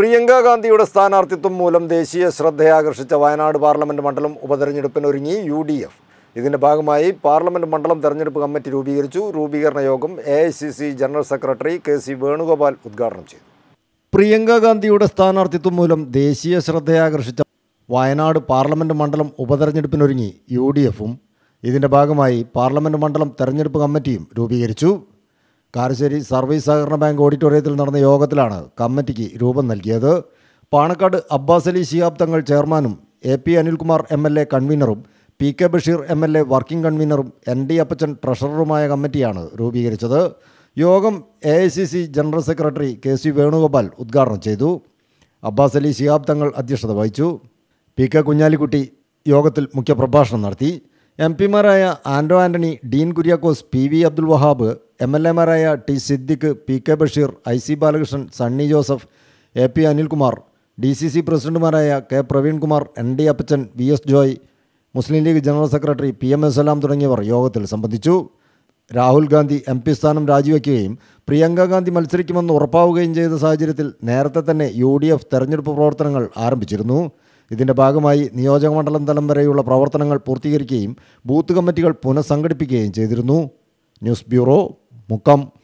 പ്രിയങ്ക ഗാന്ധിയുടെ സ്ഥാനാർത്ഥിത്വം മൂലം ദേശീയ ശ്രദ്ധയാകർഷിച്ച വയനാട് പാർലമെന്റ് മണ്ഡലം ഉപതെരഞ്ഞെടുപ്പിനൊരുങ്ങി യു ഡി എഫ് ഇതിന്റെ ഭാഗമായി പാർലമെന്റ് മണ്ഡലം തെരഞ്ഞെടുപ്പ് കമ്മിറ്റി രൂപീകരിച്ചു രൂപീകരണ യോഗം A general secretary K C Venugopal ഉദ്ഘാടനം ചെയ്തു പ്രിയങ്ക ഗാന്ധിയുടെ സ്ഥാനാർത്ഥിത്വം മൂലം ദേശീയ ശ്രദ്ധയാകർഷിച്ച വയനാട് പാർലമെന്റ് മണ്ഡലം ഉപതെരഞ്ഞെടുപ്പിനൊരുങ്ങി യു ഡി എഫും ഇതിന്റെ ഭാഗമായി പാർലമെന്റ് മണ്ഡലം തെരഞ്ഞെടുപ്പ് കമ്മിറ്റിയും രൂപീകരിച്ചു കാരശ്ശേരി സർവീസ് സഹകരണ ബാങ്ക് ഓഡിറ്റോറിയത്തിൽ നടന്ന യോഗത്തിലാണ് കമ്മിറ്റിക്ക് രൂപം നൽകിയത് പാണക്കാട് അബ്ബാസ് അലി ശിഹാബ് തങ്ങൾ ചെയർമാനും A P Anilkumar M L A കൺവീനറും P K Basheer M L A working കൺവീനറും എൻ ഡി അപ്പച്ചൻ ട്രഷററുമായ കമ്മിറ്റിയാണ് രൂപീകരിച്ചത് യോഗം A I C C general secretary K C Venugopal ഉദ്ഘാടനം ചെയ്തു അബ്ബാസ് അലി ശിഹാബ് തങ്ങൾ അധ്യക്ഷത വഹിച്ചു പി കെ കുഞ്ഞാലിക്കുട്ടി യോഗത്തിൽ മുഖ്യപ്രഭാഷണം നടത്തി എം പിമാരായ Anto Antony Dean Kuriakose P V Abdul Wahab M L എമാരായ T Siddique P K Basheer I C Balakrishnan Sunny Joseph A P Anilkumar D C C പ്രസിഡന്റുമാരായ K Praveenkumar N D Appachan V S Joy Muslim League general secretary P M S Salam തുടങ്ങിയവർ യോഗത്തിൽ സംബന്ധിച്ചു രാഹുൽ ഗാന്ധി എം പി സ്ഥാനം രാജിവെക്കുകയും പ്രിയങ്ക ഗാന്ധി മത്സരിക്കുമെന്ന് ഉറപ്പാവുകയും ചെയ്ത സാഹചര്യത്തിൽ നേരത്തെ തന്നെ യു ഡി എഫ് തെരഞ്ഞെടുപ്പ് പ്രവർത്തനങ്ങൾ ആരംഭിച്ചിരുന്നു ഇതിൻ്റെ ഭാഗമായി നിയോജകമണ്ഡലം തലം വരെയുള്ള പ്രവർത്തനങ്ങൾ പൂർത്തീകരിക്കുകയും ബൂത്ത് കമ്മിറ്റികൾ പുനഃസംഘടിപ്പിക്കുകയും ചെയ്തിരുന്നു ന്യൂസ് ബ്യൂറോ മുക്കം